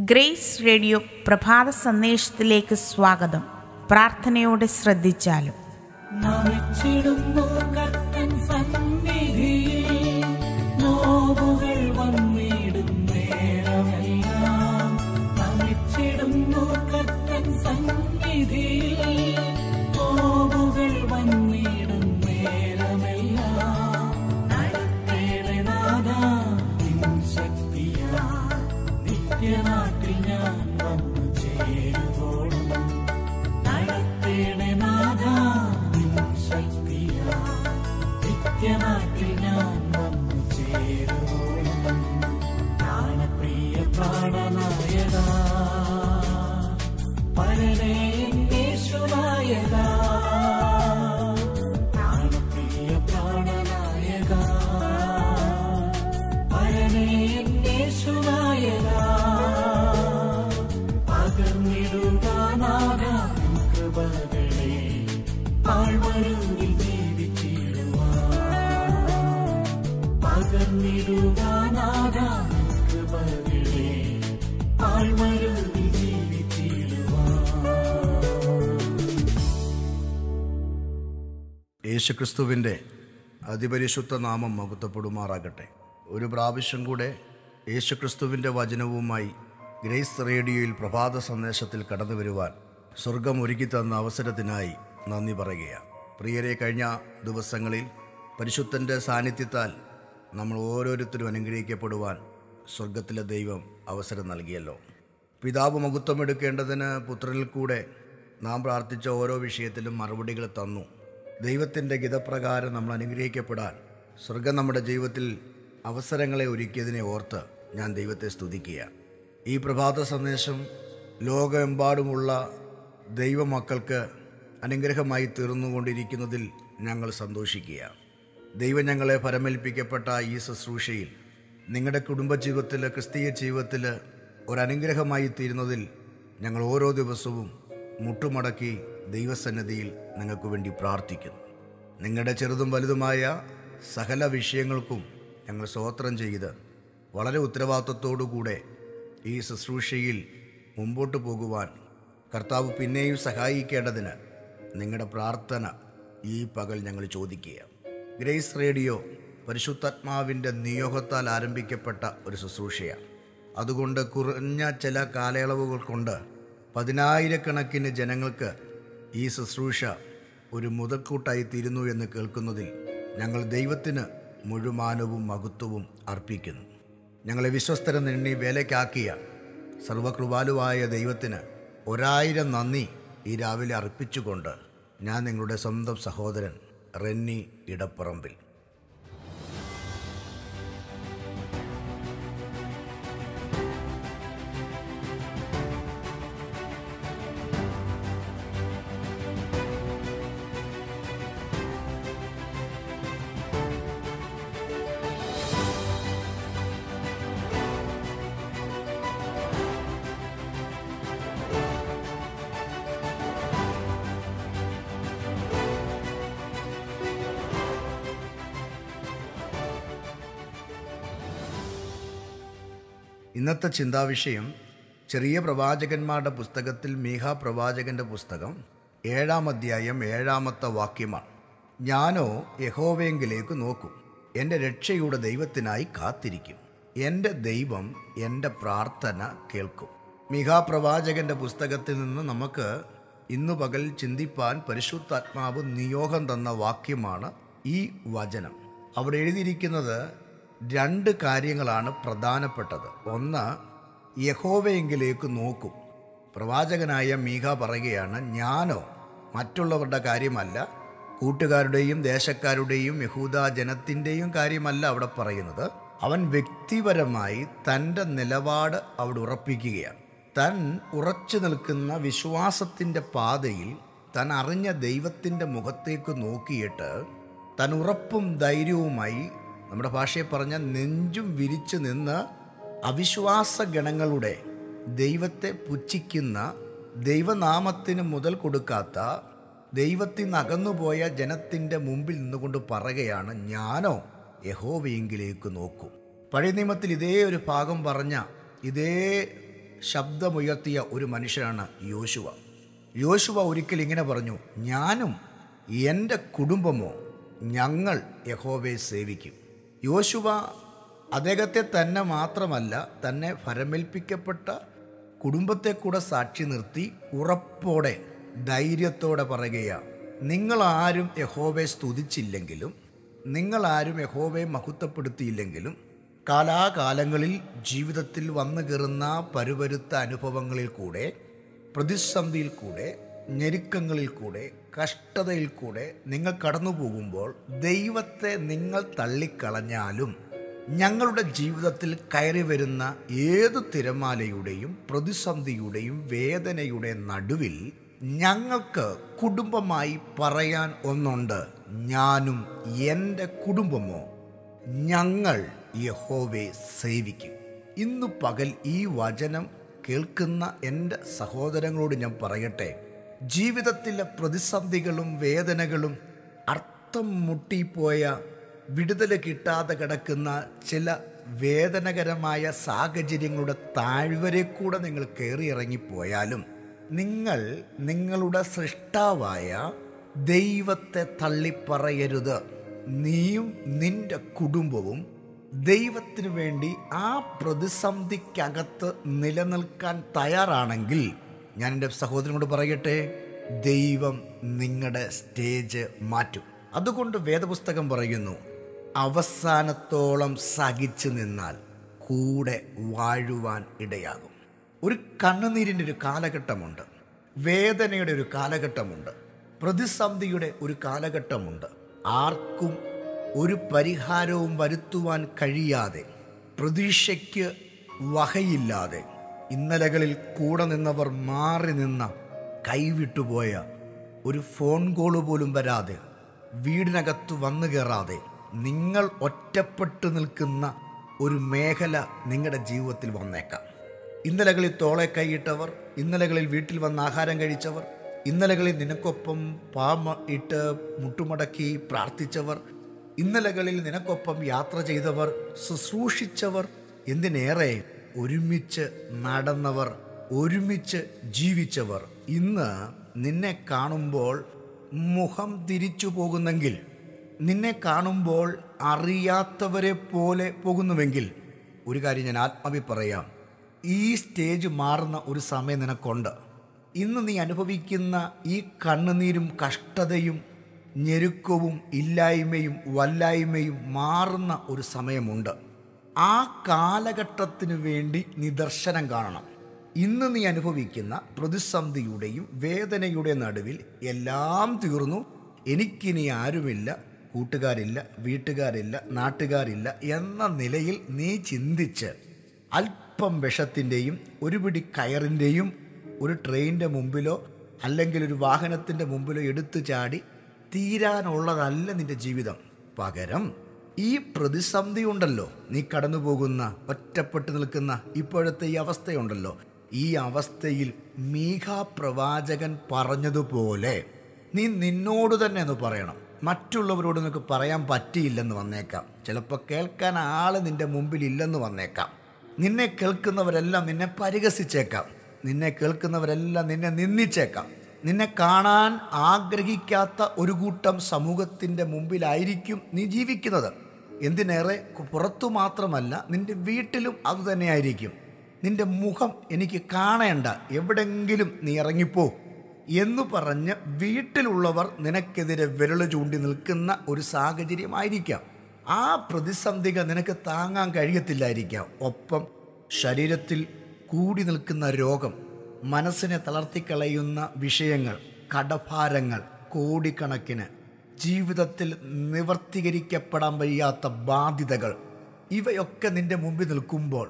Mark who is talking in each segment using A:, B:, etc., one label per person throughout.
A: grace radio പ്രഭാത സന്ദേശത്തിലേക്ക് സ്വാഗതം പ്രാർത്ഥനയോടെ ശ്രദ്ധിച്ചാലും
B: നമിച്ചിടുന്നു കർത്തൻ സന്നിധിയിൽ നോവുകൾ വന്നിടും നേരമെല്ലാം നമിച്ചിടുന്നു കർത്തൻ സന്നിധിയിൽ നോവുകൾ വന്നിടും നേരമെല്ലാം നടത്തേണ നാഥാ നിൻ ശക്തിയാ നിത്യനാട്ടിൽ ഞാൻ വന്നു ചേരുവോളും നടത്തേണേ നാഥാ നിൻ ശക്തിയാ നിത്യനാട്ടിൽ ഞാൻ വന്നു ചേരുവോളും പ്രാണപ്രിയ പ്രാണനായക പരനേ യേശുനായക പ്രാണപ്രിയ പ്രാണനായക പരനേ യേശുനായക പകർന്നിടുവാനാകാം കൃപകളെ താഴ്വരവിൽ ജീവിച്ചിടുവാൻ പകർന്നിടുവാനാകാം കൃപകളെ താഴ്വരവിൽ ജീവിച്ചിടുവാൻ
C: യേശുക്രിസ്തുവിൻ്റെ അതിപരിശുദ്ധ നാമം മഹത്വപ്പെടുമാറാകട്ടെ ഒരു പ്രാവശ്യം കൂടെ യേശുക്രിസ്തുവിൻ്റെ വചനവുമായി ഗ്രേസ് റേഡിയോയിൽ പ്രഭാത സന്ദേശത്തിൽ കടന്നു വരുവാൻ സ്വർഗം ഒരുക്കി തന്ന അവസരത്തിനായി നന്ദി പറയുകയാണ് പ്രിയരെ കഴിഞ്ഞ ദിവസങ്ങളിൽ പരിശുദ്ധൻ്റെ സാന്നിധ്യത്താൽ നമ്മൾ ഓരോരുത്തരും അനുഗ്രഹിക്കപ്പെടുവാൻ സ്വർഗത്തിലെ ദൈവം അവസരം നൽകിയല്ലോ പിതാവ് മഹത്വമെടുക്കേണ്ടതിന് പുത്രനിൽ കൂടെ നാം പ്രാർത്ഥിച്ച ഓരോ വിഷയത്തിലും മറുപടികൾ തന്നു ദൈവത്തിൻ്റെ ഗിതപ്രകാരം നമ്മൾ അനുഗ്രഹിക്കപ്പെടാൻ സ്വർഗം നമ്മുടെ ജീവിതത്തിൽ അവസരങ്ങളെ ഒരുക്കിയതിനെ ഓർത്ത് ഞാൻ ദൈവത്തെ സ്തുതിക്കുക ഈ പ്രഭാത സന്ദേശം ലോകമെമ്പാടുമുള്ള ദൈവമക്കൾക്ക് അനുഗ്രഹമായി തീർന്നുകൊണ്ടിരിക്കുന്നതിൽ ഞങ്ങൾ സന്തോഷിക്കുക ദൈവം ഞങ്ങളെ പരമേൽപ്പിക്കപ്പെട്ട ഈ ശുശ്രൂഷയിൽ നിങ്ങളുടെ കുടുംബജീവിതത്തിൽ ക്രിസ്തീയ ജീവിതത്തിൽ ഒരനുഗ്രഹമായി തീരുന്നതിൽ ഞങ്ങൾ ഓരോ ദിവസവും മുട്ടുമടക്കി ദൈവസന്നിധിയിൽ നിങ്ങൾക്ക് വേണ്ടി പ്രാർത്ഥിക്കുന്നു നിങ്ങളുടെ ചെറുതും വലുതുമായ സകല വിഷയങ്ങൾക്കും ഞങ്ങൾ സ്തോത്രം ചെയ്ത് വളരെ ഉത്തരവാദിത്വത്തോടുകൂടെ ഈ ശുശ്രൂഷയിൽ മുമ്പോട്ട് പോകുവാൻ കർത്താവ് പിന്നെയും സഹായിക്കേണ്ടതിന് നിങ്ങളുടെ പ്രാർത്ഥന ഈ പകൽ ഞങ്ങൾ ചോദിക്കുക ഗ്രേസ് റേഡിയോ പരിശുദ്ധാത്മാവിൻ്റെ നിയോഗത്താൽ ആരംഭിക്കപ്പെട്ട ഒരു ശുശ്രൂഷയാണ് അതുകൊണ്ട് കുറഞ്ഞ ചില കാലയളവുകൾ കൊണ്ട് പതിനായിരക്കണക്കിന് ജനങ്ങൾക്ക് ഈ ശുശ്രൂഷ ഒരു മുതൽക്കൂട്ടായി തീരുന്നു എന്ന് കേൾക്കുന്നതിൽ ഞങ്ങൾ ദൈവത്തിന് മുഴുമാനവും മഹത്വവും അർപ്പിക്കുന്നു ഞങ്ങളെ വിശ്വസ്തരം നിണ്ണി വേലയ്ക്കാക്കിയ സർവകൃപാലുവായ ദൈവത്തിന് ഒരായിരം നന്ദി ഈ രാവിലെ അർപ്പിച്ചുകൊണ്ട് ഞാൻ നിങ്ങളുടെ സ്വന്തം സഹോദരൻ റെന്നി ഇടപ്പറമ്പിൽ ഇന്നത്തെ ചിന്താവിഷയം ചെറിയ പ്രവാചകന്മാരുടെ പുസ്തകത്തിൽ മീഹ പ്രവാചകന്റെ പുസ്തകം ഏഴാം അധ്യായം ഏഴാമത്തെ വാക്യമാണ് ഞാനോ യഹോവയെങ്കിലേക്ക് നോക്കും എൻ്റെ രക്ഷയുടെ ദൈവത്തിനായി കാത്തിരിക്കും എൻ്റെ ദൈവം എൻ്റെ പ്രാർത്ഥന കേൾക്കും മീഹ പ്രവാചകന്റെ പുസ്തകത്തിൽ നിന്ന് നമുക്ക് ഇന്നു പകൽ ചിന്തിപ്പാൻ പരിശുദ്ധാത്മാവ് നിയോഗം തന്ന വാക്യമാണ് ഈ വചനം അവിടെ എഴുതിയിരിക്കുന്നത് രണ്ട് കാര്യങ്ങളാണ് പ്രധാനപ്പെട്ടത് ഒന്ന് യഹോവയെങ്കിലേക്ക് നോക്കും പ്രവാചകനായ മീഹ പറയുകയാണ് ഞാനോ മറ്റുള്ളവരുടെ കാര്യമല്ല കൂട്ടുകാരുടെയും ദേശക്കാരുടെയും യഹൂദ ജനത്തിൻ്റെയും കാര്യമല്ല അവിടെ പറയുന്നത് അവൻ വ്യക്തിപരമായി തൻ്റെ നിലപാട് അവിടെ ഉറപ്പിക്കുകയാണ് താൻ ഉറച്ചു നിൽക്കുന്ന വിശ്വാസത്തിൻ്റെ പാതയിൽ താൻ അറിഞ്ഞ ദൈവത്തിൻ്റെ മുഖത്തേക്ക് നോക്കിയിട്ട് താൻ ഉറപ്പും ധൈര്യവുമായി നമ്മുടെ ഭാഷയെ പറഞ്ഞ നെഞ്ചും വിരിച്ചു നിന്ന് അവിശ്വാസ ഗണങ്ങളുടെ ദൈവത്തെ പുച്ഛിക്കുന്ന ദൈവനാമത്തിന് മുതൽ കൊടുക്കാത്ത ദൈവത്തിൽ നിന്ന് അകന്നുപോയ ജനത്തിൻ്റെ മുമ്പിൽ നിന്നുകൊണ്ട് പറയുകയാണ് ഞാനോ യഹോവയെങ്കിലേക്ക് നോക്കും പഴയ നിയമത്തിൽ ഇതേ ഒരു ഭാഗം പറഞ്ഞ ഇതേ ശബ്ദമുയർത്തിയ ഒരു മനുഷ്യനാണ് യോശുവ യോശുവ ഒരിക്കൽ ഇങ്ങനെ പറഞ്ഞു ഞാനും എൻ്റെ കുടുംബമോ ഞങ്ങൾ യഹോവയെ സേവിക്കും യോശുവ അദ്ദേഹത്തെ തന്നെ മാത്രമല്ല തന്നെ ഫരമേൽപ്പിക്കപ്പെട്ട കുടുംബത്തെ കൂടെ സാക്ഷി നിർത്തി ഉറപ്പോടെ ധൈര്യത്തോടെ പറയുകയാണ് നിങ്ങളാരും യഹോവയെ സ്തുതിച്ചില്ലെങ്കിലും നിങ്ങളാരും യഹോവയെ മഹത്വപ്പെടുത്തിയില്ലെങ്കിലും കാലാകാലങ്ങളിൽ ജീവിതത്തിൽ വന്നു കയറുന്ന പരുപരുത്ത അനുഭവങ്ങളിൽ കൂടെ പ്രതിസന്ധിയിൽ കൂടെ ഞെരുക്കങ്ങളിൽ കൂടെ കഷ്ടതയിൽ കൂടെ നിങ്ങൾ കടന്നു പോകുമ്പോൾ ദൈവത്തെ നിങ്ങൾ തള്ളിക്കളഞ്ഞാലും ഞങ്ങളുടെ ജീവിതത്തിൽ കയറി വരുന്ന ഏത് തിരമാലയുടെയും പ്രതിസന്ധിയുടെയും വേദനയുടെ നടുവിൽ ഞങ്ങൾക്ക് കുടുംബമായി പറയാൻ ഒന്നുണ്ട് ഞാനും എൻ്റെ കുടുംബമോ ഞങ്ങൾ യഹോവെ സേവിക്കും ഇന്ന് പകൽ ഈ വചനം കേൾക്കുന്ന എൻ്റെ സഹോദരങ്ങളോട് ഞാൻ പറയട്ടെ ജീവിതത്തിലെ പ്രതിസന്ധികളും വേദനകളും അർത്ഥം മുട്ടിപ്പോയ വിടുതൽ കിട്ടാതെ കിടക്കുന്ന ചില വേദനകരമായ സാഹചര്യങ്ങളുടെ താഴ്വരെ കൂടെ നിങ്ങൾ കയറി ഇറങ്ങിപ്പോയാലും നിങ്ങൾ നിങ്ങളുടെ സൃഷ്ടാവായ ദൈവത്തെ തള്ളിപ്പറയരുത് നീയും നിന്റെ കുടുംബവും ദൈവത്തിനു വേണ്ടി ആ പ്രതിസന്ധിക്കകത്ത് നിലനിൽക്കാൻ തയ്യാറാണെങ്കിൽ ഞാൻ എൻ്റെ സഹോദരനോട് പറയട്ടെ ദൈവം നിങ്ങളുടെ സ്റ്റേജ് മാറ്റും അതുകൊണ്ട് വേദപുസ്തകം പറയുന്നു അവസാനത്തോളം സഹിച്ചു നിന്നാൽ കൂടെ വാഴുവാൻ ഇടയാകും ഒരു കണ്ണുനീരിൻ്റെ ഒരു കാലഘട്ടമുണ്ട് വേദനയുടെ ഒരു കാലഘട്ടമുണ്ട് പ്രതിസന്ധിയുടെ ഒരു കാലഘട്ടമുണ്ട് ആർക്കും ഒരു പരിഹാരവും വരുത്തുവാൻ കഴിയാതെ പ്രതീക്ഷയ്ക്ക് വകയില്ലാതെ ഇന്നലകളിൽ കൂടെ നിന്നവർ മാറി നിന്ന കൈവിട്ടുപോയ ഒരു ഫോൺ കോള് പോലും വരാതെ വീടിനകത്ത് വന്നു കയറാതെ നിങ്ങൾ ഒറ്റപ്പെട്ടു നിൽക്കുന്ന ഒരു മേഖല നിങ്ങളുടെ ജീവിതത്തിൽ വന്നേക്കാം ഇന്നലകളിൽ തോളെ കൈയിട്ടവർ ഇന്നലകളിൽ വീട്ടിൽ വന്ന് ആഹാരം കഴിച്ചവർ ഇന്നലകളിൽ നിനക്കൊപ്പം പാമ ഇട്ട് മുട്ടുമടക്കി പ്രാർത്ഥിച്ചവർ ഇന്നലകളിൽ നിനക്കൊപ്പം യാത്ര ചെയ്തവർ ശുശ്രൂഷിച്ചവർ എന്തിനേറെ ഒരുമിച്ച് നടന്നവർ ഒരുമിച്ച് ജീവിച്ചവർ ഇന്ന് നിന്നെ കാണുമ്പോൾ മുഖം തിരിച്ചു പോകുന്നെങ്കിൽ നിന്നെ കാണുമ്പോൾ അറിയാത്തവരെ പോലെ പോകുന്നുവെങ്കിൽ ഒരു കാര്യം ഞാൻ ആത്മാവി പറയാം ഈ സ്റ്റേജ് മാറുന്ന ഒരു സമയം നിനക്കുണ്ട് ഇന്ന് നീ അനുഭവിക്കുന്ന ഈ കണ്ണുനീരും കഷ്ടതയും ഞെരുക്കവും ഇല്ലായ്മയും വല്ലായ്മയും മാറുന്ന ഒരു സമയമുണ്ട് ആ കാലഘട്ടത്തിന് വേണ്ടി നിദർശനം കാണണം ഇന്ന് നീ അനുഭവിക്കുന്ന പ്രതിസന്ധിയുടെയും വേദനയുടെ നടുവിൽ എല്ലാം തീർന്നു എനിക്കിനി ആരുമില്ല കൂട്ടുകാരില്ല വീട്ടുകാരില്ല നാട്ടുകാരില്ല എന്ന നിലയിൽ നീ ചിന്തിച്ച് അല്പം വിഷത്തിൻ്റെയും ഒരു പിടി കയറിൻ്റെയും ഒരു ട്രെയിനിൻ്റെ മുമ്പിലോ അല്ലെങ്കിൽ ഒരു വാഹനത്തിൻ്റെ മുമ്പിലോ എടുത്തു ചാടി തീരാനുള്ളതല്ല നിന്റെ ജീവിതം പകരം ഈ പ്രതിസന്ധി ഉണ്ടല്ലോ നീ കടന്നു പോകുന്ന ഒറ്റപ്പെട്ടു നിൽക്കുന്ന ഇപ്പോഴത്തെ ഈ അവസ്ഥയുണ്ടല്ലോ ഈ അവസ്ഥയിൽ മീഘ പ്രവാചകൻ പറഞ്ഞതുപോലെ നീ നിന്നോട് തന്നെ എന്ന് പറയണം മറ്റുള്ളവരോട് നിനക്ക് പറയാൻ പറ്റിയില്ലെന്ന് വന്നേക്കാം ചിലപ്പോൾ കേൾക്കാൻ ആള് നിന്റെ മുമ്പിൽ ഇല്ലെന്ന് വന്നേക്കാം നിന്നെ കേൾക്കുന്നവരെല്ലാം നിന്നെ പരിഹസിച്ചേക്കാം നിന്നെ കേൾക്കുന്നവരെല്ലാം നിന്നെ നിന്ദിച്ചേക്കാം നിന്നെ കാണാൻ ആഗ്രഹിക്കാത്ത ഒരു കൂട്ടം സമൂഹത്തിൻ്റെ മുമ്പിലായിരിക്കും നീ ജീവിക്കുന്നത് എന്തിനേറെ പുറത്തു മാത്രമല്ല നിന്റെ വീട്ടിലും അതുതന്നെയായിരിക്കും നിന്റെ മുഖം എനിക്ക് കാണേണ്ട എവിടെങ്കിലും നീ ഇറങ്ങിപ്പോ എന്ന് പറഞ്ഞ് വീട്ടിലുള്ളവർ നിനക്കെതിരെ വിരൽ ചൂണ്ടി നിൽക്കുന്ന ഒരു സാഹചര്യമായിരിക്കാം ആ പ്രതിസന്ധികൾ നിനക്ക് താങ്ങാൻ കഴിയത്തില്ലായിരിക്കാം ഒപ്പം ശരീരത്തിൽ കൂടി നിൽക്കുന്ന രോഗം മനസ്സിനെ തളർത്തിക്കളയുന്ന വിഷയങ്ങൾ കടഭാരങ്ങൾ കോടിക്കണക്കിന് ജീവിതത്തിൽ നിവർത്തീകരിക്കപ്പെടാൻ വയ്യാത്ത ബാധ്യതകൾ ഇവയൊക്കെ നിന്റെ മുമ്പിൽ നിൽക്കുമ്പോൾ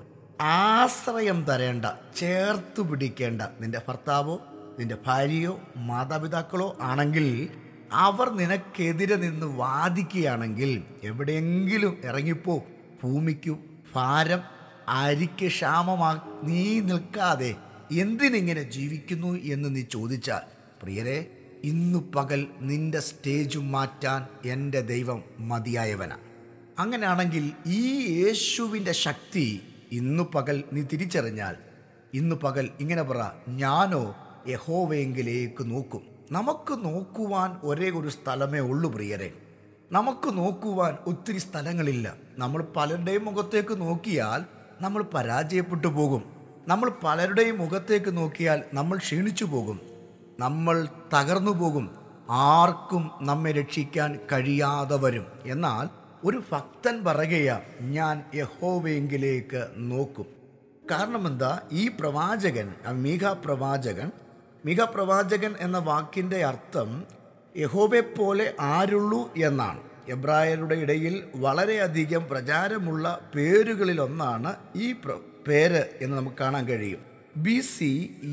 C: ആശ്രയം തരേണ്ട ചേർത്ത് പിടിക്കേണ്ട നിന്റെ ഭർത്താവോ നിന്റെ ഭാര്യയോ മാതാപിതാക്കളോ ആണെങ്കിൽ അവർ നിനക്കെതിരെ നിന്ന് വാദിക്കുകയാണെങ്കിൽ എവിടെയെങ്കിലും ഇറങ്ങിപ്പോ ഭൂമിക്കു ഭാരം അരിക്ക് ക്ഷാമമാ നീ നിൽക്കാതെ എന്തിനിങ്ങനെ ജീവിക്കുന്നു എന്ന് നീ ചോദിച്ചാൽ പ്രിയരെ ഇന്നു പകൽ നിന്റെ സ്റ്റേജ് മാറ്റാൻ എൻ്റെ ദൈവം മതിയായവനാ അങ്ങനെയാണെങ്കിൽ ഈ യേശുവിൻ്റെ ശക്തി ഇന്നു പകൽ നീ തിരിച്ചറിഞ്ഞാൽ ഇന്ന് പകൽ ഇങ്ങനെ പറ ഞാനോ യഹോവയെങ്കിലേക്ക് നോക്കും നമുക്ക് നോക്കുവാൻ ഒരേ ഒരു സ്ഥലമേ ഉള്ളൂ പ്രിയരെ നമുക്ക് നോക്കുവാൻ ഒത്തിരി സ്ഥലങ്ങളില്ല നമ്മൾ പലരുടെയും മുഖത്തേക്ക് നോക്കിയാൽ നമ്മൾ പരാജയപ്പെട്ടു പോകും നമ്മൾ പലരുടെയും മുഖത്തേക്ക് നോക്കിയാൽ നമ്മൾ ക്ഷീണിച്ചു പോകും നമ്മൾ തകർന്നു പോകും ആർക്കും നമ്മെ രക്ഷിക്കാൻ കഴിയാതെ വരും എന്നാൽ ഒരു ഭക്തൻ പറയുകയാ ഞാൻ യഹോവയെങ്കിലേക്ക് നോക്കും കാരണം എന്താ ഈ പ്രവാചകൻ ആ മീഘ പ്രവാചകൻ മീഘ പ്രവാചകൻ എന്ന വാക്കിൻ്റെ അർത്ഥം യഹോവെ പോലെ ആരുള്ളൂ എന്നാണ് എബ്രായരുടെ ഇടയിൽ വളരെയധികം പ്രചാരമുള്ള പേരുകളിലൊന്നാണ് ഈ പ്ര- പേര് എന്ന് നമുക്ക് കാണാൻ കഴിയും ബി സി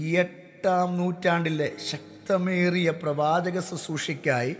C: എട്ടാം നൂറ്റാണ്ടിലെ ശക്തമേറിയ പ്രവാചക ശുശ്രൂഷയ്ക്കായി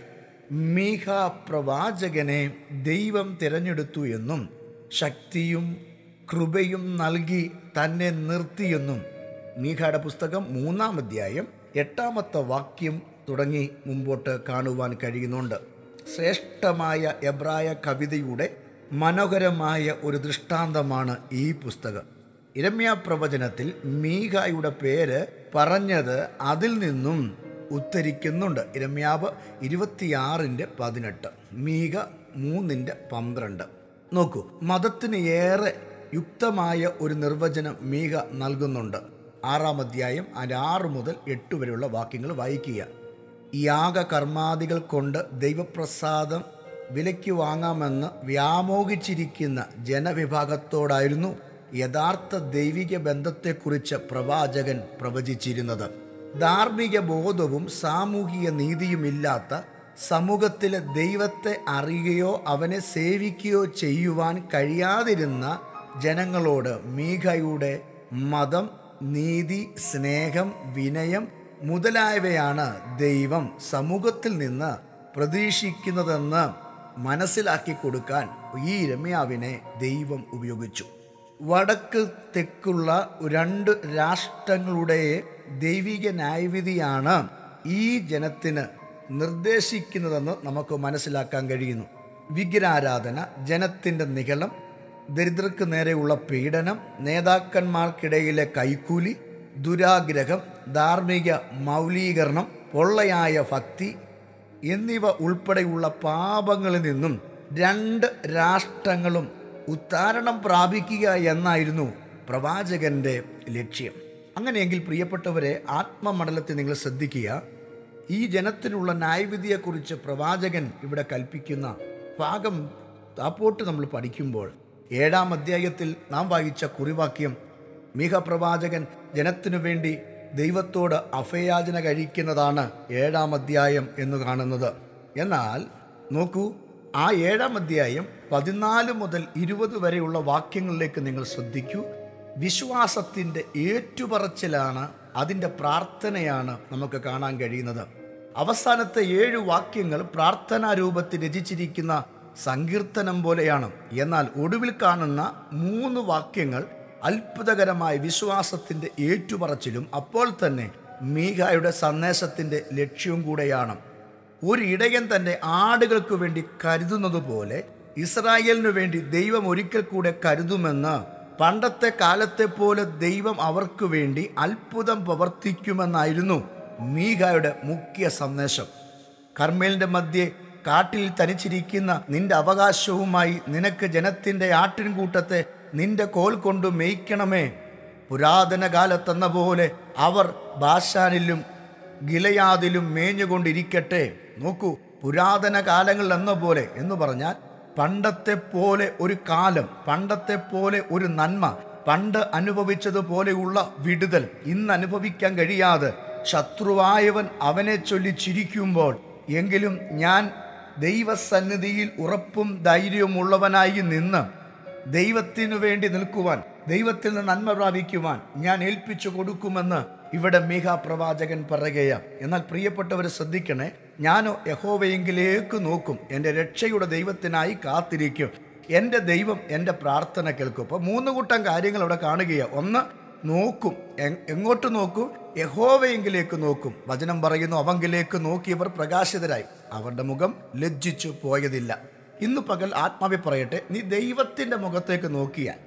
C: മീഖ പ്രവാചകനെ ദൈവം തിരഞ്ഞെടുത്തു എന്നും ശക്തിയും കൃപയും നൽകി തന്നെ നിർത്തിയെന്നും മീഖയുടെ പുസ്തകം മൂന്നാം അധ്യായം എട്ടാമത്തെ വാക്യം തുടങ്ങി മുമ്പോട്ട് കാണുവാൻ കഴിയുന്നുണ്ട് ശ്രേഷ്ഠമായ എബ്രായ കവിതയുടെ മനോഹരമായ ഒരു ദൃഷ്ടാന്തമാണ് ഈ പുസ്തകം ഇരമ്യ പ്രവചനത്തിൽ മീഖായുടെ പേര് പറഞ്ഞത് അതിൽ നിന്നും ഉദ്ധരിക്കുന്നുണ്ട് ഇരമ്യാവ് ഇരുപത്തിയാറിൻ്റെ പതിനെട്ട് മീക മൂന്നിൻ്റെ പന്ത്രണ്ട് നോക്കൂ മതത്തിന് ഏറെ യുക്തമായ ഒരു നിർവചനം മീക നൽകുന്നുണ്ട് ആറാം അധ്യായം അതിൻ്റെ ആറ് മുതൽ എട്ട് വരെയുള്ള വാക്യങ്ങൾ വായിക്കുക യാഗ കർമാദികൾ കൊണ്ട് ദൈവപ്രസാദം വിലയ്ക്ക് വാങ്ങാമെന്ന് വ്യാമോഹിച്ചിരിക്കുന്ന ജനവിഭാഗത്തോടായിരുന്നു യഥാർത്ഥ ദൈവിക ബന്ധത്തെക്കുറിച്ച് പ്രവാചകൻ പ്രവചിച്ചിരുന്നത് ധാർമ്മിക ബോധവും സാമൂഹിക നീതിയുമില്ലാത്ത സമൂഹത്തിലെ ദൈവത്തെ അറിയുകയോ അവനെ സേവിക്കുകയോ ചെയ്യുവാൻ കഴിയാതിരുന്ന ജനങ്ങളോട് മീഖയുടെ മതം നീതി സ്നേഹം വിനയം മുതലായവയാണ് ദൈവം സമൂഹത്തിൽ നിന്ന് പ്രതീക്ഷിക്കുന്നതെന്ന് മനസ്സിലാക്കി കൊടുക്കാൻ ഈ രമ്യാവിനെ ദൈവം ഉപയോഗിച്ചു വടക്ക് തെക്കുള്ള രണ്ട് രാഷ്ട്രങ്ങളുടെ ദൈവിക ന്യായവിധിയാണ് ഈ ജനത്തിന് നിർദ്ദേശിക്കുന്നതെന്ന് നമുക്ക് മനസ്സിലാക്കാൻ കഴിയുന്നു വിഗ്രഹാരാധന ജനത്തിൻ്റെ നികളം ദരിദ്രർക്ക് നേരെയുള്ള പീഡനം നേതാക്കന്മാർക്കിടയിലെ കൈക്കൂലി ദുരാഗ്രഹം ധാർമ്മിക മൗലീകരണം പൊള്ളയായ ഭക്തി എന്നിവ ഉൾപ്പെടെയുള്ള പാപങ്ങളിൽ നിന്നും രണ്ട് രാഷ്ട്രങ്ങളും ഉത്താരണം പ്രാപിക്കുക എന്നായിരുന്നു പ്രവാചകന്റെ ലക്ഷ്യം അങ്ങനെയെങ്കിൽ പ്രിയപ്പെട്ടവരെ ആത്മമണ്ഡലത്തെ നിങ്ങൾ ശ്രദ്ധിക്കുക ഈ ജനത്തിനുള്ള ന്യായവിധിയെക്കുറിച്ച് പ്രവാചകൻ ഇവിടെ കൽപ്പിക്കുന്ന ഭാഗം താപ്പോട്ട് നമ്മൾ പഠിക്കുമ്പോൾ ഏഴാം അധ്യായത്തിൽ നാം വായിച്ച കുറിവാക്യം മിക പ്രവാചകൻ ജനത്തിനു വേണ്ടി ദൈവത്തോട് അഭയാചന കഴിക്കുന്നതാണ് ഏഴാം അധ്യായം എന്ന് കാണുന്നത് എന്നാൽ നോക്കൂ ആ ഏഴാം അധ്യായം പതിനാല് മുതൽ ഇരുപത് വരെയുള്ള വാക്യങ്ങളിലേക്ക് നിങ്ങൾ ശ്രദ്ധിക്കൂ വിശ്വാസത്തിൻ്റെ ഏറ്റുപറച്ചിലാണ് അതിൻ്റെ പ്രാർത്ഥനയാണ് നമുക്ക് കാണാൻ കഴിയുന്നത് അവസാനത്തെ ഏഴ് വാക്യങ്ങൾ പ്രാർത്ഥനാ രൂപത്തിൽ രചിച്ചിരിക്കുന്ന സങ്കീർത്തനം പോലെയാണ് എന്നാൽ ഒടുവിൽ കാണുന്ന മൂന്ന് വാക്യങ്ങൾ അത്ഭുതകരമായ വിശ്വാസത്തിൻ്റെ ഏറ്റുപറച്ചിലും അപ്പോൾ തന്നെ മീഖായുടെ സന്ദേശത്തിൻ്റെ ലക്ഷ്യവും കൂടെയാണ് ഒരു ഇടയൻ തൻ്റെ ആടുകൾക്ക് വേണ്ടി കരുതുന്നത് പോലെ ഇസ്രായേലിനു വേണ്ടി ദൈവം ഒരിക്കൽ കൂടെ കരുതുമെന്ന് പണ്ടത്തെ കാലത്തെ പോലെ ദൈവം അവർക്ക് വേണ്ടി അത്ഭുതം പ്രവർത്തിക്കുമെന്നായിരുന്നു മീഖായുടെ മുഖ്യ സന്ദേശം കർമ്മേലിന്റെ മധ്യേ കാട്ടിൽ തനിച്ചിരിക്കുന്ന നിന്റെ അവകാശവുമായി നിനക്ക് ജനത്തിന്റെ ആട്ടിൻകൂട്ടത്തെ നിന്റെ കോൽ കൊണ്ട് മേയ്ക്കണമേ പുരാതന കാലത്തെന്ന പോലെ അവർ ബാഷാനിലും ഗിലയാദിലും മേഞ്ഞുകൊണ്ടിരിക്കട്ടെ നോക്കൂ പുരാതന കാലങ്ങൾ എന്ന പോലെ എന്ന് പറഞ്ഞാൽ പണ്ടത്തെ പോലെ ഒരു കാലം പണ്ടത്തെ പോലെ ഒരു നന്മ പണ്ട് അനുഭവിച്ചതുപോലെയുള്ള വിടുതൽ ഇന്ന് അനുഭവിക്കാൻ കഴിയാതെ ശത്രുവായവൻ അവനെ ചൊല്ലി ചിരിക്കുമ്പോൾ എങ്കിലും ഞാൻ ദൈവസന്നിധിയിൽ ഉറപ്പും ധൈര്യവും ഉള്ളവനായി നിന്ന് ദൈവത്തിനു വേണ്ടി നിൽക്കുവാൻ ദൈവത്തിൽ നിന്ന് നന്മ പ്രാപിക്കുവാൻ ഞാൻ ഏൽപ്പിച്ചു കൊടുക്കുമെന്ന് ഇവിടെ മീഹ പ്രവാചകൻ പറയുകയാണ് എന്നാൽ പ്രിയപ്പെട്ടവരെ ശ്രദ്ധിക്കണേ ഞാനോ യഹോവയെങ്കിലേക്ക് നോക്കും എൻ്റെ രക്ഷയുടെ ദൈവത്തിനായി കാത്തിരിക്കും എൻ്റെ ദൈവം എൻ്റെ പ്രാർത്ഥന കേൾക്കും അപ്പോൾ മൂന്ന് കൂട്ടം കാര്യങ്ങൾ അവിടെ കാണുകയാണ് ഒന്ന് നോക്കും എ- എങ്ങോട്ട് നോക്കും യഹോവയെങ്കിലേക്ക് നോക്കും വചനം പറയുന്നു അവങ്കിലേക്ക് നോക്കിയവർ പ്രകാശിതരായി അവരുടെ മുഖം ലജ്ജിച്ചു പോയതില്ല ഇന്ന് പകൽ ആത്മാവെ പറയട്ടെ നീ ദൈവത്തിൻ്റെ മുഖത്തേക്ക് നോക്കിയാൽ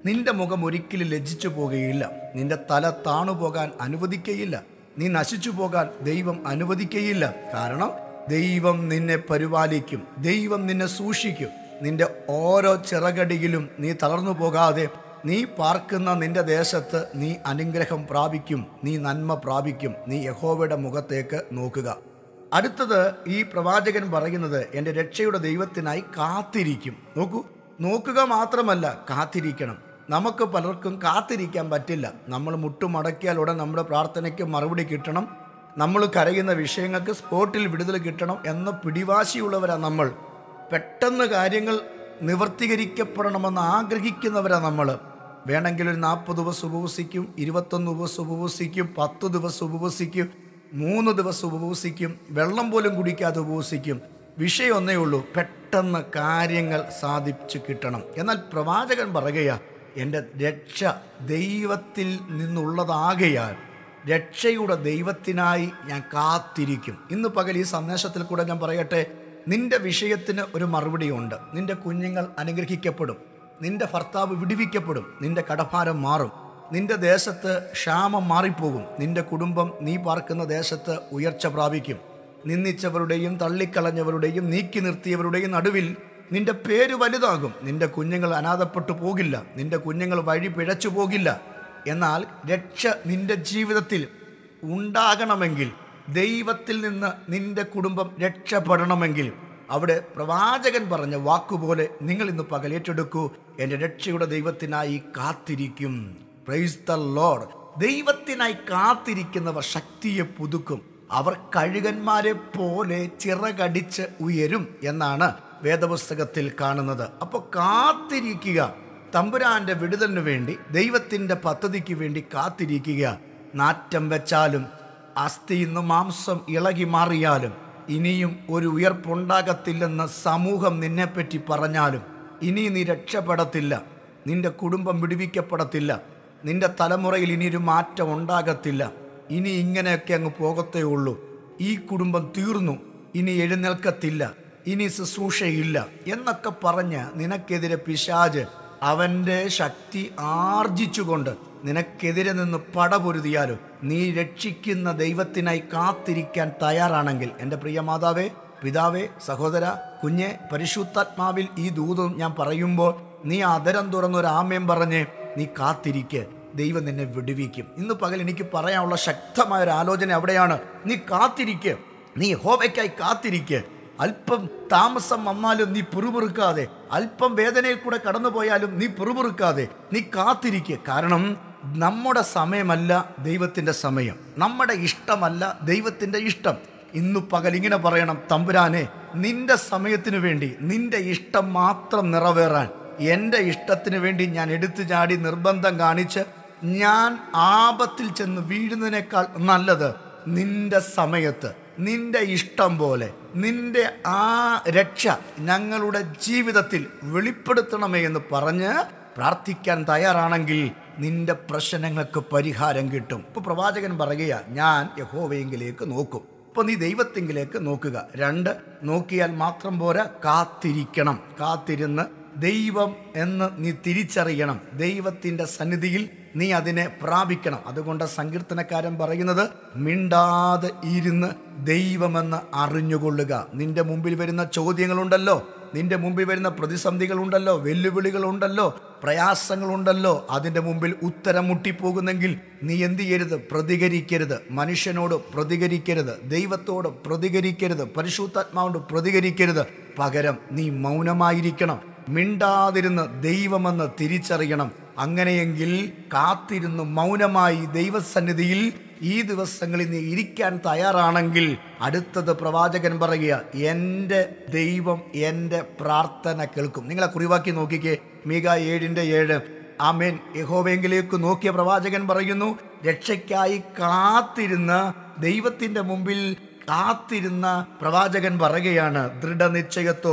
C: നിന്റെ മുഖം ഒരിക്കലും ലജ്ജിച്ചു പോകുകയില്ല നിന്റെ തല താണു പോകാൻ അനുവദിക്കയില്ല നീ നശിച്ചു പോകാൻ ദൈവം അനുവദിക്കയില്ല കാരണം ദൈവം നിന്നെ പരിപാലിക്കും ദൈവം നിന്നെ സൂക്ഷിക്കും നിന്റെ ഓരോ ചിറകടിയിലും നീ തളർന്നു പോകാതെ നീ പാർക്കുന്ന നിന്റെ ദേശത്ത് നീ അനുഗ്രഹം പ്രാപിക്കും നീ നന്മ പ്രാപിക്കും നീ യഹോവയുടെ മുഖത്തേക്ക് നോക്കുക അടുത്തത് ഈ പ്രവാചകൻ പറയുന്നത് എൻ്റെ രക്ഷയുടെ ദൈവത്തിനായി കാത്തിരിക്കും നോക്കൂ നോക്കുക മാത്രമല്ല കാത്തിരിക്കണം നമുക്ക് പലർക്കും കാത്തിരിക്കാൻ പറ്റില്ല നമ്മൾ മുട്ടുമടക്കിയാൽ ഉടൻ നമ്മുടെ പ്രാർത്ഥനയ്ക്ക് മറുപടി കിട്ടണം നമ്മൾ കരയുന്ന വിഷയങ്ങൾക്ക് സ്പോട്ടിൽ വിടുതൽ കിട്ടണം എന്ന പിടിവാശിയുള്ളവരാ നമ്മൾ പെട്ടെന്ന് കാര്യങ്ങൾ നിവർത്തീകരിക്കപ്പെടണമെന്ന് ആഗ്രഹിക്കുന്നവരാ നമ്മൾ വേണമെങ്കിൽ ഒരു നാൽപ്പത് ദിവസം ഉപവസിക്കും ഇരുപത്തൊന്ന് ദിവസം ഉപവസിക്കും പത്ത് ദിവസം ഉപവസിക്കും മൂന്ന് ദിവസം ഉപവസിക്കും വെള്ളം പോലും കുടിക്കാതെ ഉപവസിക്കും വിഷയം ഒന്നേ ഉള്ളൂ പെട്ടെന്ന് കാര്യങ്ങൾ സാധിച്ചു കിട്ടണം എന്നാൽ പ്രവാചകൻ പറയുക എൻ്റെ രക്ഷ ദൈവത്തിൽ നിന്നുള്ളതാകയാൽ രക്ഷയുടെ ദൈവത്തിനായി ഞാൻ കാത്തിരിക്കും ഇന്ന് പകൽ ഈ സന്ദേശത്തിൽ കൂടെ ഞാൻ പറയട്ടെ നിന്റെ വിഷയത്തിന് ഒരു മറുപടിയുണ്ട് നിന്റെ കുഞ്ഞുങ്ങൾ അനുഗ്രഹിക്കപ്പെടും നിന്റെ ഭർത്താവ് വിടുവിക്കപ്പെടും നിന്റെ കടഭാരം മാറും നിന്റെ ദേശത്ത് ക്ഷാമം മാറിപ്പോകും നിന്റെ കുടുംബം നീ പാർക്കുന്ന ദേശത്ത് ഉയർച്ച പ്രാപിക്കും നിന്ദിച്ചവരുടെയും തള്ളിക്കളഞ്ഞവരുടെയും നീക്കി നിർത്തിയവരുടെയും നടുവിൽ നിന്റെ പേര് വലുതാകും നിന്റെ കുഞ്ഞുങ്ങൾ അനാഥപ്പെട്ടു പോകില്ല നിന്റെ കുഞ്ഞുങ്ങൾ വഴി പിഴച്ചു പോകില്ല എന്നാൽ രക്ഷ നിന്റെ ജീവിതത്തിൽ ഉണ്ടാകണമെങ്കിൽ ദൈവത്തിൽ നിന്ന് നിന്റെ കുടുംബം രക്ഷപ്പെടണമെങ്കിൽ അവിടെ പ്രവാചകൻ പറഞ്ഞ വാക്കുപോലെ നിങ്ങൾ ഇന്ന് പകലേറ്റെടുക്കൂ എൻ്റെ രക്ഷയുടെ ദൈവത്തിനായി കാത്തിരിക്കും പ്രൈസ് ദ ലോഡ് ദൈവത്തിനായി കാത്തിരിക്കുന്നവർ ശക്തിയെ പുതുക്കും അവർ കഴുകന്മാരെ പോലെ ചിറകടിച്ച് ഉയരും എന്നാണ് വേദപുസ്തകത്തിൽ കാണുന്നത് അപ്പോൾ കാത്തിരിക്കുക തമ്പുരാന്റെ വിടുതലിനു വേണ്ടി ദൈവത്തിൻ്റെ പദ്ധതിക്ക് വേണ്ടി കാത്തിരിക്കുക നാറ്റം വെച്ചാലും അസ്ഥിയിൽ നിന്ന് മാംസം ഇളകി മാറിയാലും ഇനിയും ഒരു ഉയർപ്പുണ്ടാകത്തില്ലെന്ന് സമൂഹം നിന്നെപ്പറ്റി പറഞ്ഞാലും ഇനി നീ രക്ഷപ്പെടത്തില്ല നിന്റെ കുടുംബം വിടുവിക്കപ്പെടത്തില്ല നിന്റെ തലമുറയിൽ ഇനി ഒരു മാറ്റം ഉണ്ടാകത്തില്ല ഇനി ഇങ്ങനെയൊക്കെ അങ്ങ് പോകത്തേ ഉള്ളൂ ഈ കുടുംബം തീർന്നു ഇനി എഴുന്നേൽക്കത്തില്ല ഇനി ശുശ്രൂഷയില്ല എന്നൊക്കെ പറഞ്ഞ് നിനക്കെതിരെ പിശാജ് അവൻ്റെ ശക്തി ആർജിച്ചുകൊണ്ട് നിനക്കെതിരെ നിന്ന് പടപൊരുതിയാലും നീ രക്ഷിക്കുന്ന ദൈവത്തിനായി കാത്തിരിക്കാൻ തയ്യാറാണെങ്കിൽ എൻ്റെ പ്രിയ മാതാവേ പിതാവേ സഹോദര കുഞ്ഞെ പരിശുദ്ധാത്മാവിൽ ഈ ദൂതം ഞാൻ പറയുമ്പോൾ നീ അതരം തുറന്നൊരു ആമയം പറഞ്ഞ് നീ കാത്തിരിക്ക് ദൈവം നിന്നെ വിടുവിക്കും ഇന്ന് പകൽ എനിക്ക് പറയാനുള്ള ശക്തമായ ഒരു ആലോചന അവിടെയാണ് നീ കാത്തിരിക്ക് നീ ഹോവയ്ക്കായി കാത്തിരിക്ക് അല്പം താമസം വന്നാലും നീ പിറുപിറുക്കാതെ അല്പം വേദനയിൽ കൂടെ കടന്നുപോയാലും നീ പിറുപിറുക്കാതെ നീ കാത്തിരിക്കുക കാരണം നമ്മുടെ സമയമല്ല ദൈവത്തിൻ്റെ സമയം നമ്മുടെ ഇഷ്ടമല്ല ദൈവത്തിൻ്റെ ഇഷ്ടം ഇന്നു പകൽ ഇങ്ങനെ പറയണം തമ്പുരാനെ നിന്റെ സമയത്തിന് വേണ്ടി നിന്റെ ഇഷ്ടം മാത്രം നിറവേറാൻ എൻ്റെ ഇഷ്ടത്തിന് വേണ്ടി ഞാൻ എടുത്തു ചാടി നിർബന്ധം കാണിച്ച് ഞാൻ ആപത്തിൽ ചെന്ന് വീഴുന്നതിനേക്കാൾ നല്ലത് നിന്റെ സമയത്ത് നിന്റെ ഇഷ്ടം പോലെ നിന്റെ ആ രക്ഷ ഞങ്ങളുടെ ജീവിതത്തിൽ വെളിപ്പെടുത്തണമേ എന്ന് പറഞ്ഞ് പ്രാർത്ഥിക്കാൻ തയ്യാറാണെങ്കിൽ നിന്റെ പ്രശ്നങ്ങൾക്ക് പരിഹാരം കിട്ടും ഇപ്പൊ പ്രവാചകൻ പറയുക ഞാൻ യഹോവയെങ്കിലേക്ക് നോക്കും ഇപ്പൊ നീ ദൈവത്തെങ്കിലേക്ക് നോക്കുക രണ്ട് നോക്കിയാൽ മാത്രം പോരാ കാത്തിരിക്കണം കാത്തിരുന്ന് ദൈവം എന്ന് നീ തിരിച്ചറിയണം ദൈവത്തിൻ്റെ സന്നിധിയിൽ നീ അതിനെ പ്രാപിക്കണം അതുകൊണ്ട് സങ്കീർത്തനക്കാരൻ പറയുന്നത് മിണ്ടാതെ ഇരുന്ന് ദൈവമെന്ന് അറിഞ്ഞുകൊള്ളുക നിന്റെ മുമ്പിൽ വരുന്ന ചോദ്യങ്ങളുണ്ടല്ലോ നിന്റെ മുമ്പിൽ വരുന്ന പ്രതിസന്ധികളുണ്ടല്ലോ വെല്ലുവിളികളുണ്ടല്ലോ പ്രയാസങ്ങളുണ്ടല്ലോ അതിൻ്റെ മുമ്പിൽ ഉത്തരം മുട്ടിപ്പോകുന്നെങ്കിൽ നീ എന്ത് ചെയ്യരുത് പ്രതികരിക്കരുത് മനുഷ്യനോട് പ്രതികരിക്കരുത് ദൈവത്തോട് പ്രതികരിക്കരുത് പരിശുദ്ധാത്മാവോട് പ്രതികരിക്കരുത് പകരം നീ മൗനമായിരിക്കണം മിണ്ടാതിരുന്ന് ദൈവമെന്ന് തിരിച്ചറിയണം അങ്ങനെയെങ്കിൽ കാത്തിരുന്ന് മൗനമായി ദൈവസന്നിധിയിൽ ഈ ദിവസങ്ങളിൽ നീ ഇരിക്കാൻ തയ്യാറാണെങ്കിൽ അടുത്തത് പ്രവാചകൻ പറയുക എൻ്റെ ദൈവം എൻ്റെ പ്രാർത്ഥന കേൾക്കും നിങ്ങളെ കുറിവാക്കി നോക്കിക്കേ മീക ഏഴിൻ്റെ ഏഴ് ആമേൻ യഹോവെങ്കിലേക്ക് നോക്കിയ പ്രവാചകൻ പറയുന്നു രക്ഷയ്ക്കായി കാത്തിരുന്ന ദൈവത്തിൻ്റെ മുമ്പിൽ കാത്തിരുന്ന പ്രവാചകൻ പറയുകയാണ് ദൃഢനിശ്ചയത്തോടെ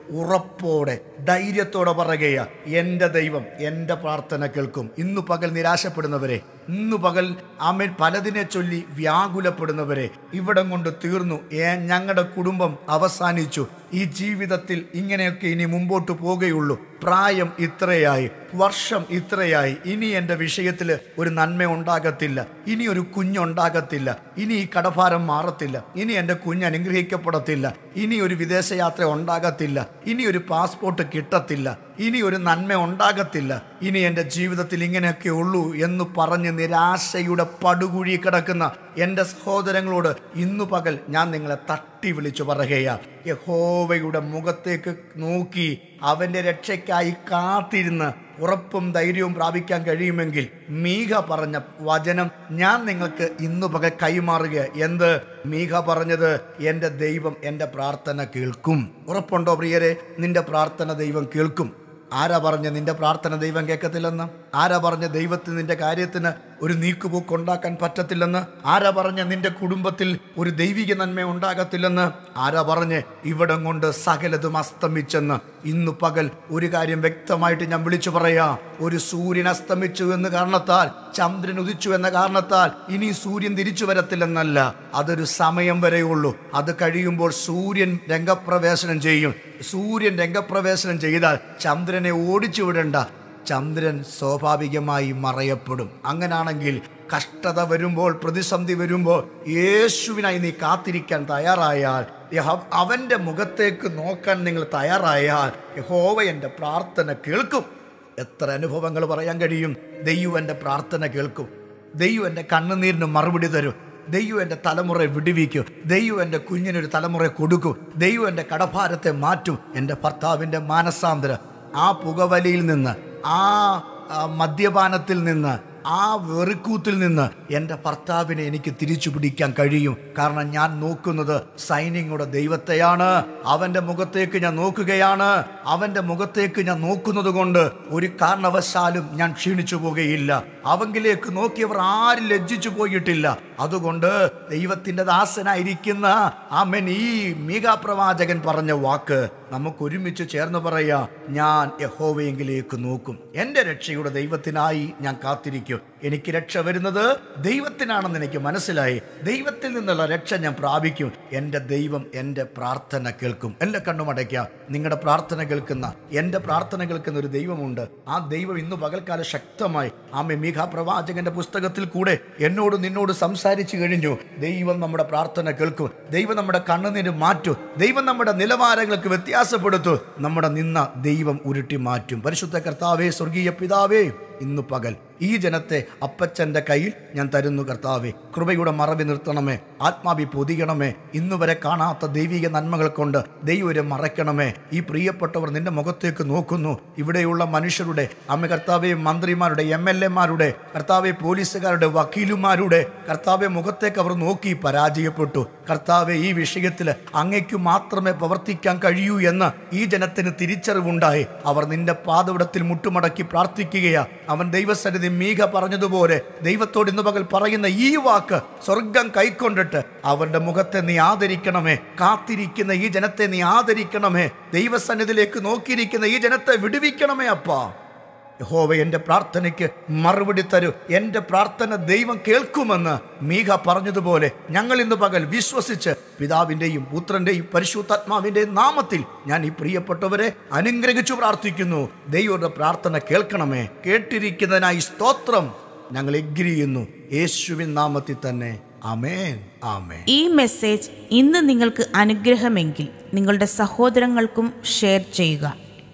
C: ഉറപ്പോടെ ധൈര്യത്തോടെ പറയുകയാ എൻ്റെ ദൈവം എൻ്റെ പ്രാർത്ഥന കേൾക്കും ഇന്നു പകൽ നിരാശപ്പെടുന്നവരെ ഇന്നു പകൽ ആമേൻ പലതിനെ ചൊല്ലി വ്യാകുലപ്പെടുന്നവരെ ഇവിടം കൊണ്ട് തീർന്നു ഏ ഞങ്ങളുടെ കുടുംബം അവസാനിച്ചു ഈ ജീവിതത്തിൽ ഇങ്ങനെയൊക്കെ ഇനി മുമ്പോട്ട് പോകുകയുള്ളൂ പ്രായം ഇത്രയായി വർഷം ഇത്രയായി ഇനി എൻ്റെ വിഷയത്തിൽ ഒരു നന്മ ഉണ്ടാകത്തില്ല ഇനി ഒരു കുഞ്ഞുണ്ടാകത്തില്ല ഇനി ഈ കടഭാരം മാറത്തില്ല ഇനി എൻ്റെ കുഞ്ഞ് അനുഗ്രഹിക്കപ്പെടത്തില്ല ഇനി ഒരു വിദേശയാത്ര ഉണ്ടാകത്തില്ല ഇനി ഒരു പാസ്പോർട്ട് കിട്ടത്തില്ല ഇനി ഒരു നന്മ ഉണ്ടാകത്തില്ല ഇനി എൻ്റെ ജീവിതത്തിൽ ഇങ്ങനെയൊക്കെ ഉള്ളൂ എന്ന് പറഞ്ഞ് നിരാശയുടെ പടുകുഴി കിടക്കുന്ന എൻ്റെ സഹോദരങ്ങളോട് ഇന്നു പകൽ ഞാൻ നിങ്ങളെ തട്ടി വിളിച്ചു പറയുകയാ യഹോവയുടെ മുഖത്തേക്ക് നോക്കി അവൻ്റെ രക്ഷയ്ക്കായി കാത്തിരുന്ന് ഉറപ്പും ധൈര്യവും പ്രാപിക്കാൻ കഴിയുമെങ്കിൽ മീഘ പറഞ്ഞ വചനം ഞാൻ നിങ്ങൾക്ക് ഇന്നു പകൽ കൈമാറുക എന്ത് മീഘ പറഞ്ഞത് എൻ്റെ ദൈവം എൻ്റെ പ്രാർത്ഥന കേൾക്കും ഉറപ്പുണ്ടോ പ്രിയരെ നിന്റെ പ്രാർത്ഥന ദൈവം കേൾക്കും ആരാ പറഞ്ഞ നിന്റെ പ്രാർത്ഥന ദൈവം കേൾക്കത്തില്ലെന്ന് ആരാ പറഞ്ഞ ദൈവത്തിന് നിന്റെ കാര്യത്തിന് ഒരു നീക്കുപോക്ക് ഉണ്ടാക്കാൻ പറ്റത്തില്ലെന്ന് ആരാ പറഞ്ഞ നിന്റെ കുടുംബത്തിൽ ഒരു ദൈവിക നന്മ ഉണ്ടാകത്തില്ലെന്ന് ആരാ പറഞ്ഞ് ഇവിടം കൊണ്ട് സകലതും അസ്തമിച്ചെന്ന് ഇന്നു പകൽ ഒരു കാര്യം വ്യക്തമായിട്ട് ഞാൻ വിളിച്ചു പറയാ ഒരു സൂര്യൻ അസ്തമിച്ചു എന്ന് കാരണത്താൽ ചന്ദ്രൻ ഉദിച്ചു എന്ന കാരണത്താൽ ഇനി സൂര്യൻ തിരിച്ചു വരത്തില്ലെന്നല്ല അതൊരു സമയം വരെയുള്ളൂ അത് കഴിയുമ്പോൾ സൂര്യൻ രംഗപ്രവേശനം ചെയ്യും സൂര്യൻ രംഗപ്രവേശനം ചെയ്താൽ ചന്ദ്രനെ ഓടിച്ചു വിടണ്ട ചന്ദ്രൻ സ്വാഭാവികമായി മറയപ്പെടും അങ്ങനാണെങ്കിൽ കഷ്ടത വരുമ്പോൾ പ്രതിസന്ധി വരുമ്പോൾ യേശുവിനായി നീ കാത്തിരിക്കാൻ തയ്യാറായാൽ യഹ- അവന്റെ മുഖത്തേക്ക് നോക്കാൻ നിങ്ങൾ തയ്യാറായാൽ യഹോവ എൻ്റെ പ്രാർത്ഥന കേൾക്കും എത്ര അനുഭവങ്ങൾ പറയാൻ കഴിയും ദൈവം എൻ്റെ പ്രാർത്ഥന കേൾക്കും ദൈവം എൻ്റെ കണ്ണുനീരിന് മറുപടി തരും ദൈവം എൻ്റെ തലമുറയെ വിടുവിക്കും ദൈവം എൻ്റെ കുഞ്ഞിനൊരു തലമുറ കൊടുക്കും ദൈവം എൻ്റെ കടഭാരത്തെ മാറ്റും എൻ്റെ ഭർത്താവിൻ്റെ മാനസാന്തരം ആ പുകവലിയിൽ നിന്ന് ആ ആ മദ്യപാനത്തിൽ നിന്ന് ആ വെറുക്കൂത്തിൽ നിന്ന് എൻ്റെ ഭർത്താവിനെ എനിക്ക് തിരിച്ചു പിടിക്കാൻ കഴിയും കാരണം ഞാൻ നോക്കുന്നത് സൈനിങ്ങളുടെ ദൈവത്തെയാണ് അവൻ്റെ മുഖത്തേക്ക് ഞാൻ നോക്കുകയാണ് അവൻ്റെ മുഖത്തേക്ക് ഞാൻ നോക്കുന്നത് കൊണ്ട് ഒരു കാരണവശാലും ഞാൻ ക്ഷീണിച്ചു പോകുകയില്ല അവങ്കിലേക്ക് നോക്കിയവർ ആരും ലജ്ജിച്ചു പോയിട്ടില്ല അതുകൊണ്ട് ദൈവത്തിൻ്റെ ദാസനായിരിക്കുന്ന ആമൻ ഈ മീകാ പ്രവാചകൻ പറഞ്ഞ വാക്ക് നമുക്ക് ഒരുമിച്ച് ചേർന്ന് പറയാം ഞാൻ യഹോവയെങ്കിലേക്ക് നോക്കും എൻ്റെ രക്ഷയുടെ ദൈവത്തിനായി ഞാൻ കാത്തിരിക്കും എനിക്ക് രക്ഷ വരുന്നത് ദൈവത്തിനാണെന്ന് എനിക്ക് മനസ്സിലായി ദൈവത്തിൽ നിന്നുള്ള രക്ഷ ഞാൻ പ്രാപിക്കും എൻ്റെ ദൈവം എൻ്റെ പ്രാർത്ഥന കേൾക്കും എൻ്റെ കണ്ണുമടയ്ക്കുക നിങ്ങളുടെ പ്രാർത്ഥന കേൾക്കുന്ന എൻ്റെ പ്രാർത്ഥന കേൾക്കുന്ന ഒരു ദൈവമുണ്ട് ആ ദൈവം ഇന്ന് പകൽക്കാലം ശക്തമായി ആമെ മീഘ പ്രവാചകന്റെ പുസ്തകത്തിൽ കൂടെ എന്നോട് നിന്നോട് സംസാരിച്ചു കഴിഞ്ഞു ദൈവം നമ്മുടെ പ്രാർത്ഥന കേൾക്കും ദൈവം നമ്മുടെ കണ്ണുനീര് മാറ്റും ദൈവം നമ്മുടെ നിലവാരങ്ങൾക്ക് വ്യത്യാസപ്പെടുത്തും നമ്മുടെ നിന്ന ദൈവം ഉരുട്ടി മാറ്റും പരിശുദ്ധ കർത്താവേ സ്വർഗീയ പിതാവേ ഇന്നു പകൽ ഈ ജനത്തെ അപ്പച്ചന്റെ കയ്യിൽ ഞാൻ തരുന്നു കർത്താവെ കൃപയുടെ മറവി നിർത്തണമേ ആത്മാവി പൊതിയണമേ ഇന്നു വരെ കാണാത്ത ദൈവിക നന്മകൾ കൊണ്ട് ദൈവരെ മറയ്ക്കണമേ ഈ പ്രിയപ്പെട്ടവർ നിന്റെ മുഖത്തേക്ക് നോക്കുന്നു ഇവിടെയുള്ള മനുഷ്യരുടെ അമ്മ കർത്താവെ മന്ത്രിമാരുടെ എം എൽ എമാരുടെ കർത്താവെ പോലീസുകാരുടെ വക്കീലുമാരുടെ കർത്താവെ മുഖത്തേക്ക് അവർ നോക്കി പരാജയപ്പെട്ടു കർത്താവെ ഈ വിഷയത്തിൽ അങ്ങയ്ക്ക് മാത്രമേ പ്രവർത്തിക്കാൻ കഴിയൂ എന്ന് ഈ ജനത്തിന് തിരിച്ചറിവുണ്ടായി അവർ നിന്റെ പാതവിടത്തിൽ മുട്ടുമടക്കി പ്രാർത്ഥിക്കുകയാ അവൻ ദൈവസന്നിധി മീഘ പറഞ്ഞതുപോലെ ദൈവത്തോട് ഇന്ന് പകൽ പറയുന്ന ഈ വാക്ക് സ്വർഗം കൈക്കൊണ്ടിട്ട് അവരുടെ മുഖത്തെ നീ ആദരിക്കണമേ കാത്തിരിക്കുന്ന ഈ ജനത്തെ നീ ആദരിക്കണമേ ദൈവസന്നിധിയിലേക്ക് നോക്കിയിരിക്കുന്ന ഈ ജനത്തെ വിടുവിക്കണമേ അപ്പാ യഹോവ എൻ്റെ പ്രാർത്ഥനയ്ക്ക് മറുപടി തരൂ എൻ്റെ പ്രാർത്ഥന ദൈവം കേൾക്കുമെന്ന് മീഘ പറഞ്ഞതുപോലെ ഞങ്ങൾ ഇന്ന് പകൽ വിശ്വസിച്ച് പിതാവിൻ്റെയും പുത്രൻ്റെയും പരിശുദ്ധാത്മാവിൻ്റെയും നാമത്തിൽ ഞാൻ ഈ പ്രിയപ്പെട്ടവരെ അനുഗ്രഹിച്ചു പ്രാർത്ഥിക്കുന്നു ദൈവയുടെ പ്രാർത്ഥന കേൾക്കണമേ കേട്ടിരിക്കുന്നതിനായി സ്തോത്രം ഞങ്ങൾ എഗ്രി ചെയ്യുന്നു യേശുവിൻ നാമത്തിൽ തന്നെ ആമേൻ ആമേൻ
A: ഈ മെസ്സേജ് ഇന്ന് നിങ്ങൾക്ക് അനുഗ്രഹമെങ്കിൽ നിങ്ങളുടെ സഹോദരങ്ങൾക്കും ഷെയർ ചെയ്യുക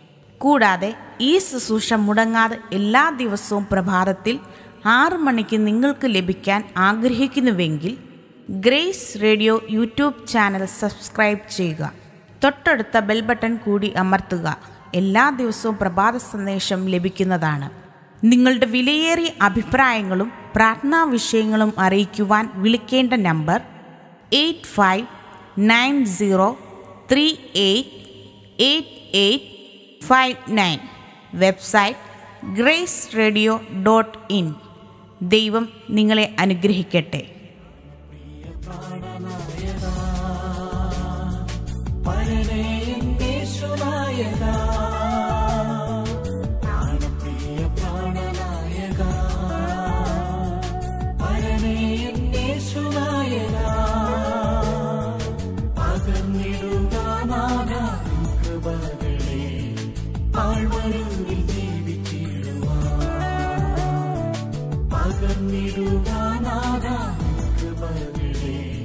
A: കൂടാതെ ഈ ശുശ്രൂഷ മുടങ്ങാതെ എല്ലാ ദിവസവും പ്രഭാതത്തിൽ ആറ് മണിക്ക് നിങ്ങൾക്ക് ലഭിക്കാൻ ആഗ്രഹിക്കുന്നുവെങ്കിൽ Grace Radio YouTube channel subscribe ചെയ്യുക തൊട്ടടുത്ത ബെൽ ബട്ടൺ കൂടി അമർത്തുക എല്ലാ ദിവസവും പ്രഭാത സന്ദേശം ലഭിക്കുന്നതാണ് നിങ്ങളുടെ വിലയേറിയ അഭിപ്രായങ്ങളും പ്രാർത്ഥനാ വിഷയങ്ങളും അറിയിക്കുവാൻ വിളിക്കേണ്ട number eight five nine zero three eight eight eight five nine website Grace Radio dot in ദൈവം നിങ്ങളെ അനുഗ്രഹിക്കട്ടെ
B: പരനേയേശുനായ നായക പ്രാണപ്രിയ പ്രാണനായക പരമേ എന്നേശുനായക പകർന്നിടുക നാഥ നിൻ കൃപകളെ ആഴ്വരുവിൽ ജീവിച്ചിടുവാൻ പകർന്നിടുക നാഥ നിൻ കൃപകളെ